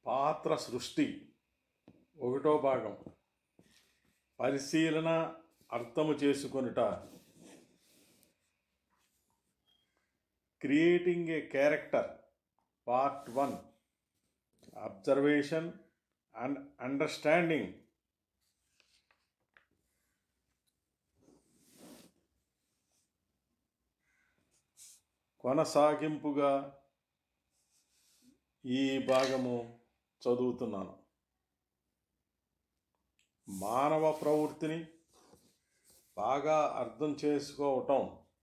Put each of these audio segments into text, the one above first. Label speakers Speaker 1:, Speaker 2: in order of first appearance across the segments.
Speaker 1: పాత్ర సృష్టి ఒకటో భాగం పరిశీలన అర్థము చేసుకొనుట creating a character part one observation and understanding కొనసాగింపుగా ఈ భాగము చదువుతున్నాను మానవ ప్రవృత్తిని బాగా అర్థం చేసుకోవటం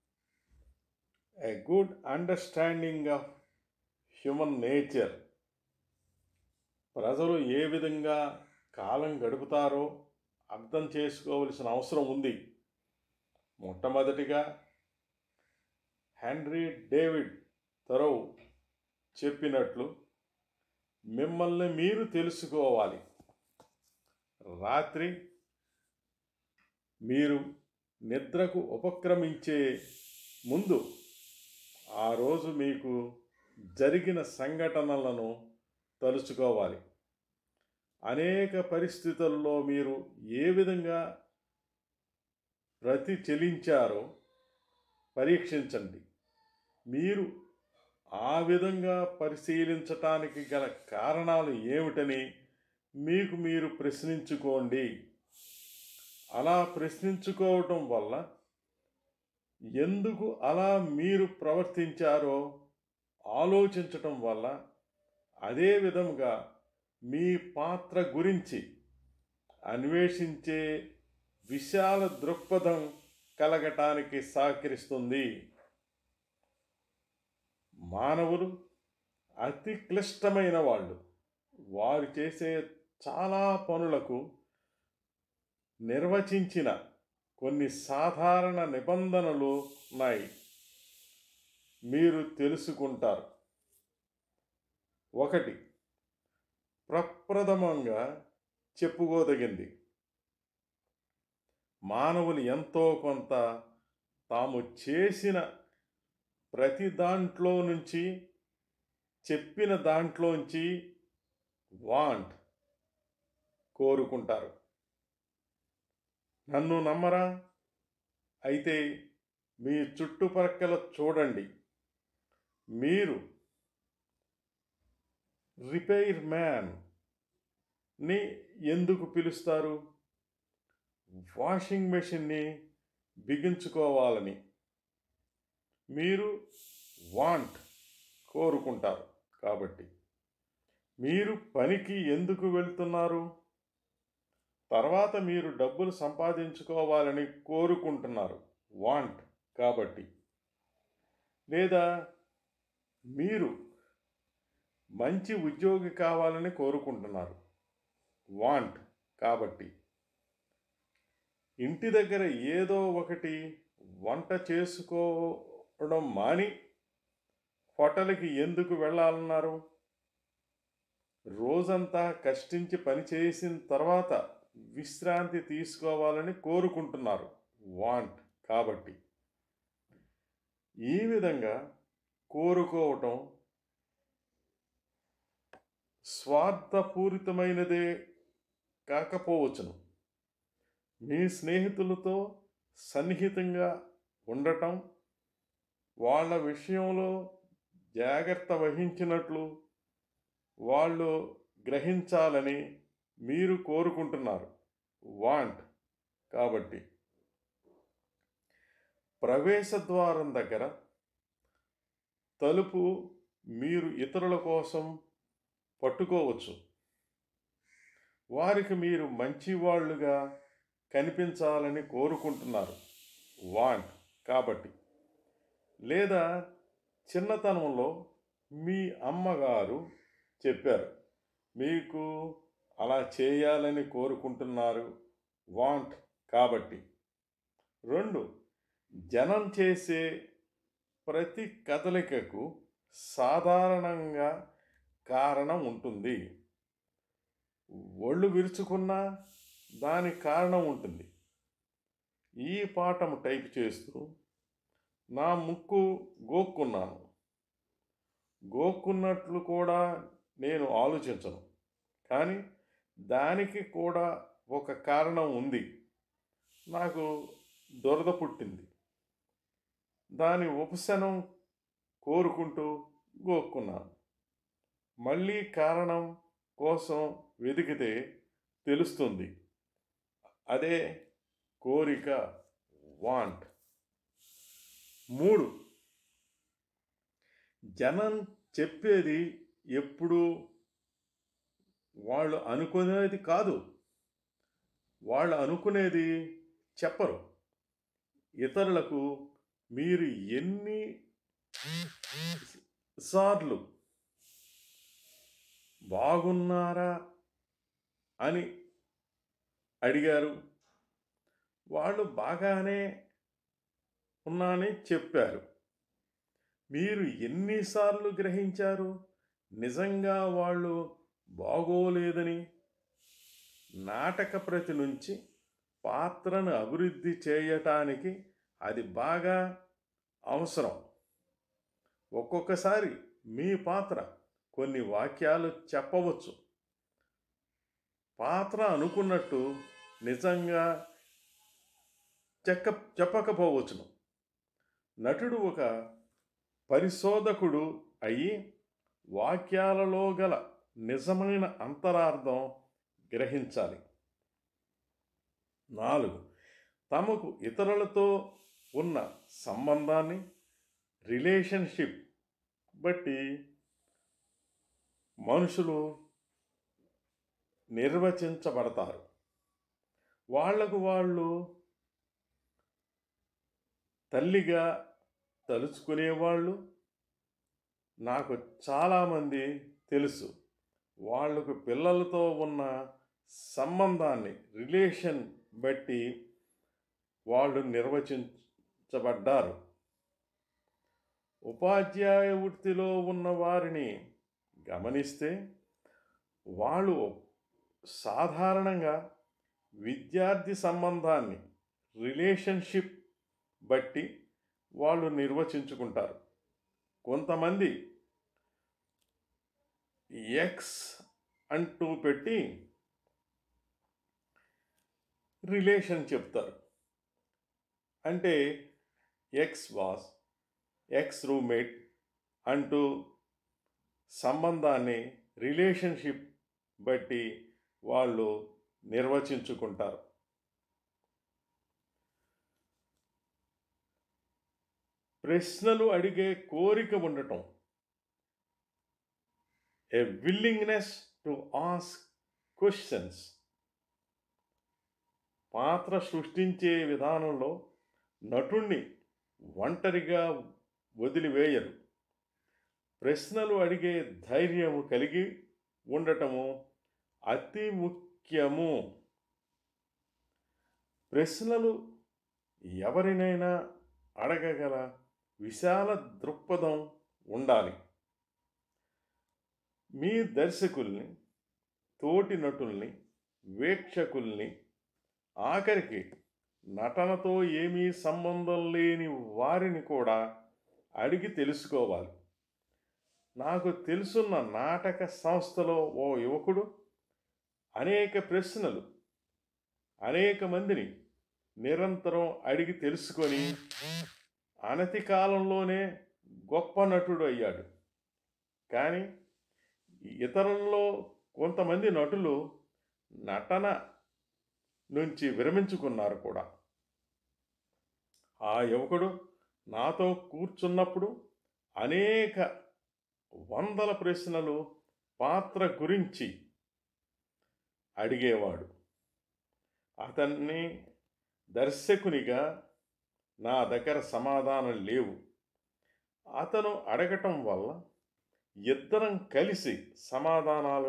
Speaker 1: a good understanding of human nature ప్రజలు ఏ విధంగా కాలం గడుపుతారో అర్థం చేసుకోవలసిన అవసరం ఉంది మొట్టమొదటిగా హెన్రీ డేవిడ్ థరో చెప్పినట్లు మిమ్మల్ని మీరు తెలుసుకోవాలి రాత్రి మీరు నిద్రకు ఉపక్రమించే ముందు ఆ రోజు మీకు జరిగిన సంఘటనలను తలుచుకోవాలి అనేక పరిస్థితుల్లో మీరు ఏ విధంగా ప్రతి చెలించారో పరీక్షించండి మీరు ఆ విధంగా పరిశీలించటానికి గల కారణాలు ఏమిటని మీకు మీరు ప్రశ్నించుకోండి అలా ప్రశ్నించుకోవటం వల్ల ఎందుకు అలా మీరు ప్రవర్తించారో ఆలోచించటం వల్ల అదే విధముగా మీ పాత్ర గురించి అన్వేషించే విశాల దృక్పథం కలగటానికి సహకరిస్తుంది మానవులు అతి క్లిష్టమైన వాళ్ళు వారు చేసే చాలా పనులకు నిర్వచించిన కొన్ని సాధారణ నిబంధనలు ఉన్నాయి మీరు తెలుసుకుంటారు ఒకటి ప్రప్రథమంగా చెప్పుకోదగింది మానవులు ఎంతో కొంత తాము చేసిన ప్రతి దాంట్లో నుంచి చెప్పిన దాంట్లోంచి వాంట్ కోరుకుంటారు నన్ను నమ్మరా అయితే మీ చుట్టుపక్కల చూడండి మీరు రిపైర్ మ్యాన్ని ఎందుకు పిలుస్తారు వాషింగ్ మెషిన్ని బిగించుకోవాలని మీరు వాంట్ కోరుకుంటారు కాబట్టి మీరు పనికి ఎందుకు వెళ్తున్నారు తర్వాత మీరు డబ్బులు సంపాదించుకోవాలని కోరుకుంటున్నారు వాంట్ కాబట్టి లేదా మీరు మంచి ఉద్యోగి కావాలని కోరుకుంటున్నారు వాంట్ కాబట్టి ఇంటి దగ్గర ఏదో ఒకటి వంట చేసుకోవడం మాని హోటల్కి ఎందుకు వెళ్ళాలన్నారు రోజంతా కష్టించి పని చేసిన తర్వాత విశ్రాంతి తీసుకోవాలని కోరుకుంటున్నారు వాంట్ కాబట్టి ఈ విధంగా కోరుకోవటం స్వార్థపూరితమైనదే కాకపోవచ్చును మీ స్నేహితులతో సన్నిహితంగా ఉండటం వాళ్ళ విషయంలో జాగ్రత్త వహించినట్లు వాళ్ళు గ్రహించాలని మీరు కోరుకుంటున్నారు వాంట్ కాబట్టి ప్రవేశ ద్వారం దగ్గర తలుపు మీరు ఇతరుల కోసం పట్టుకోవచ్చు వారికి మీరు మంచివాళ్ళుగా కనిపించాలని కోరుకుంటున్నారు వాంట్ కాబట్టి లేదా చిన్నతనంలో మీ అమ్మగారు చెప్పారు మీకు అలా చేయాలని కోరుకుంటున్నారు వాంట్ కాబట్టి రెండు జనం చేసే ప్రతి కదలికకు సాధారణంగా కారణం ఉంటుంది ఒళ్ళు విరుచుకున్నా దానికి కారణం ఉంటుంది ఈ పాఠం టైప్ చేస్తూ నా ముక్కు గోక్కున్నాను గోక్కున్నట్లు కూడా నేను ఆలోచించను కానీ దానికి కూడా ఒక కారణం ఉంది నాకు దురద పుట్టింది దాని ఉపశనం కోరుకుంటూ గోక్కున్నాను మళ్ళీ కారణం కోసం వెతికితే తెలుస్తుంది అదే కోరిక వాంట్ మూడు జనం చెప్పేది ఎప్పుడు వాళ్ళు అనుకునేది కాదు వాళ్ళు అనుకునేది చెప్పరు ఇతరులకు మీరు ఎన్ని సార్లు బాగున్నారా అని అడిగారు వాళ్ళు బాగానే ఉన్నానని చెప్పారు మీరు ఎన్నిసార్లు గ్రహించారు నిజంగా వాళ్ళు బాగోలేదని నాటక ప్రతి నుంచి పాత్రను అభివృద్ధి చేయటానికి అది బాగా అవసరం ఒక్కొక్కసారి మీ పాత్ర కొన్ని వాక్యాలు చెప్పవచ్చు పాత్ర అనుకున్నట్టు నిజంగా చెక్క చెప్పకపోవచ్చును నటుడు ఒక పరిశోధకుడు అయి వాక్యాలలో గల నిజమైన అంతరార్థం గ్రహించాలి నాలుగు తమకు ఇతరులతో ఉన్న సంబంధాన్ని రిలేషన్షిప్ బట్టి మనుషులు నిర్వచించబడతారు వాళ్లకు వాళ్ళు తల్లిగా తలుచుకునేవాళ్ళు నాకు చాలామంది తెలుసు వాళ్ళకు పిల్లలతో ఉన్న సంబంధాన్ని రిలేషన్ బట్టి వాళ్ళు నిర్వచించబడ్డారు ఉపాధ్యాయ వృత్తిలో ఉన్న వారిని గమనిస్తే వాళ్ళు సాధారణంగా విద్యార్థి సంబంధాన్ని రిలేషన్షిప్ బట్టి వాళ్ళు నిర్వచించుకుంటారు కొంతమంది ఎక్స్ అంటూ పెట్టి రిలేషన్ చెప్తారు అంటే ఎక్స్ బాస్ ఎక్స్ రూమ్మేట్ అంటూ సంబంధాన్ని రిలేషన్షిప్ బట్టి వాళ్ళు నిర్వచించుకుంటారు ప్రశ్నలు అడిగే కోరిక ఉండటం a willingness to ask questions పాత్ర సృష్టించే విధానంలో నటుణ్ణి ఒంటరిగా వదిలివేయరు ప్రశ్నలు అడిగే ధైర్యము కలిగి ఉండటము అతి ముఖ్యము ప్రశ్నలు ఎవరినైనా అడగగల విశాల దృక్పథం ఉండాలి మీ దర్శకుల్ని తోటి నటుల్ని వీక్షకుల్ని ఆఖరికి నటనతో ఏమీ సంబంధం లేని వారిని కూడా అడిగి తెలుసుకోవాలి నాకు తెలుసున్న నాటక సంస్థలో ఓ యువకుడు అనేక ప్రశ్నలు అనేక మందిని నిరంతరం అడిగి తెలుసుకొని అనతి కాలంలోనే గొప్ప నటుడు అయ్యాడు కానీ ఇతరుల్లో కొంతమంది నటులు నటన నుంచి విరమించుకున్నారు కూడా ఆ యువకుడు నాతో కూర్చున్నప్పుడు అనేక వందల ప్రశ్నలు పాత్ర గురించి అడిగేవాడు అతన్ని దర్శకునిగా నా దగ్గర సమాధానం లేవు అతను అడగటం వల్ల ఇద్దరం కలిసి సమాధానాలు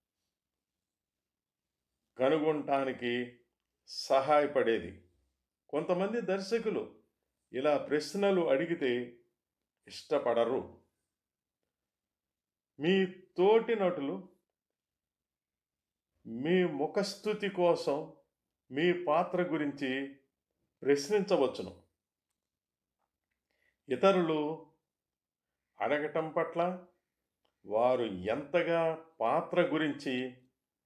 Speaker 1: కనుగొనటానికి సహాయపడేది కొంతమంది దర్శకులు ఇలా ప్రశ్నలు అడిగితే ఇష్టపడరు మీ తోటి నటులు మీ ముఖస్థుతి కోసం మీ పాత్ర గురించి ప్రశ్నించవచ్చును ఇతరులు అడగటం పట్ల వారు ఎంతగా పాత్ర గురించి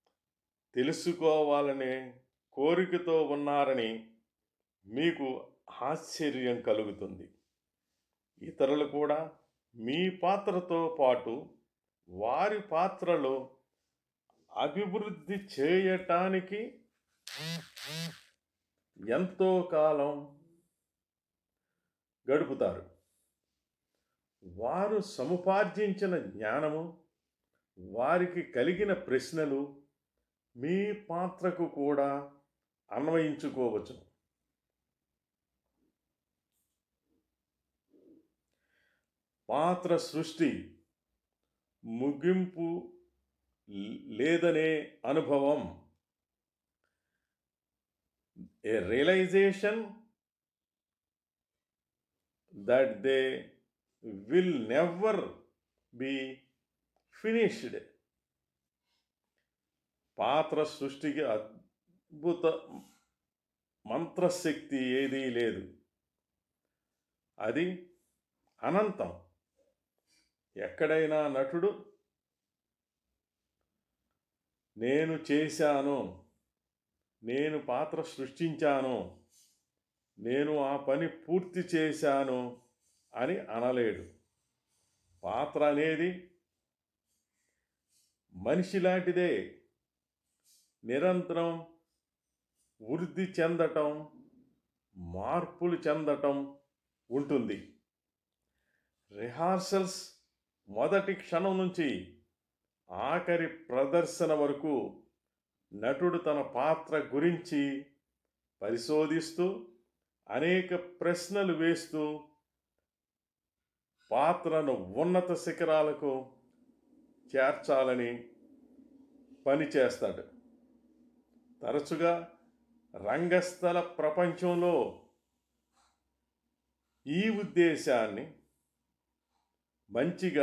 Speaker 1: తెలుసుకోవాలనే కోరికతో ఉన్నారని మీకు ఆశ్చర్యం కలుగుతుంది ఇతరులు కూడా మీ పాత్రతో పాటు వారి పాత్రలో అభివృద్ధి చేయటానికి ఎంతో కాలం గడుపుతారు వారు సముపార్జించిన జ్ఞానము వారికి కలిగిన ప్రశ్నలు మీ పాత్రకు కూడా అన్వయించుకోవచ్చు పాత్ర సృష్టి ముగింపు లేదనే అనుభవం a realization that they will never be finished పాత్ర సృష్టికి అద్భుత మంత్రశక్తి ఏదీ లేదు అది అనంతం ఎక్కడైనా నటుడు నేను చేశాను నేను పాత్ర సృష్టించాను నేను ఆ పని పూర్తి చేశాను అని అనలేడు పాత్ర అనేది మనిషి లాంటిదే నిరంతరం వృద్ధి చెందటం మార్పులు చెందటం ఉంటుంది రిహార్సల్స్ మొదటి క్షణం నుంచి ఆఖరి ప్రదర్శన వరకు నటుడు తన పాత్ర గురించి పరిశోధిస్తూ అనేక ప్రశ్నలు వేస్తూ పాత్రను ఉన్నత శిఖరాలకు చేర్చాలని పనిచేస్తాడు తరచుగా రంగస్థల ప్రపంచంలో ఈ ఉద్దేశాన్ని మంచిగా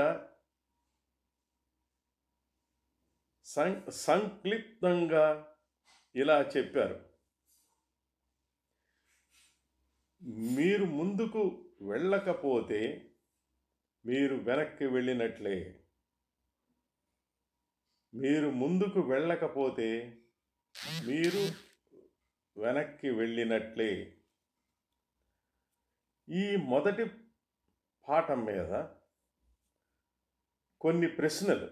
Speaker 1: సం సంక్లిప్తంగా ఇలా చెప్పారు మీరు ముందుకు వెళ్ళకపోతే మీరు వెనక్కి వెళ్ళినట్లే మీరు ముందుకు వెళ్ళకపోతే మీరు వెనక్కి వెళ్ళినట్లే ఈ మొదటి పాఠం మీద కొన్ని ప్రశ్నలు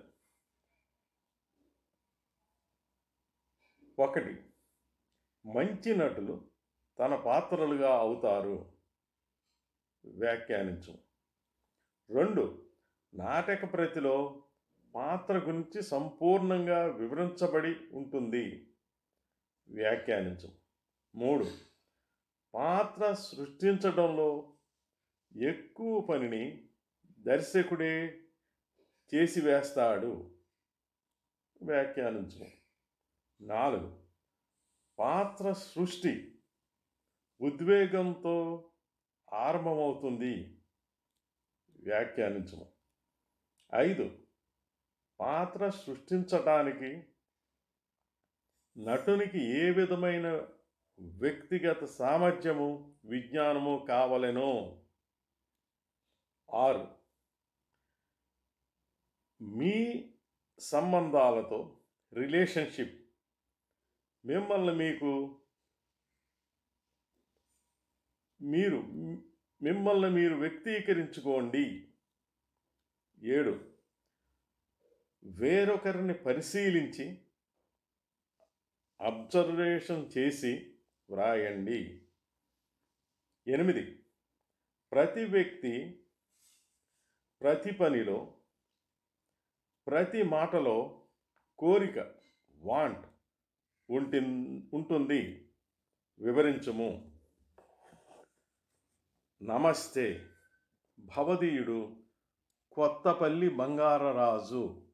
Speaker 1: ఒకటి మంచి నటులు తన పాత్రలుగా అవుతారు వ్యాఖ్యానించు రెండు నాటక ప్రతిలో పాత్ర గురించి సంపూర్ణంగా వివరించబడి ఉంటుంది వ్యాఖ్యానించు మూడు పాత్ర సృష్టించడంలో ఎక్కువ పనిని దర్శకుడే చేసి వేస్తాడు వ్యాఖ్యానించు నాలుగు పాత్ర సృష్టి ఉద్వేగంతో ఆరంభమవుతుంది వ్యాఖ్యానించు ఐదు పాత్ర సృష్టించటానికి నటునికి ఏ విధమైన వ్యక్తిగత సామర్థ్యము విజ్ఞానము కావలెనో ఆరు మీ సంబంధాలతో రిలేషన్షిప్ మిమ్మల్ని మీకు మీరు మిమ్మల్ని మీరు వ్యక్తీకరించుకోండి ఏడు వేరొకరిని పరిశీలించి అబ్జర్వేషన్ చేసి వ్రాయండి ఎనిమిది ప్రతి వ్యక్తి ప్రతి పనిలో ప్రతి మాటలో కోరిక వాంట్ ఉంటి ఉంటుంది వివరించుము నమస్తే భవదీయుడు కొత్తపల్లి బంగారరాజు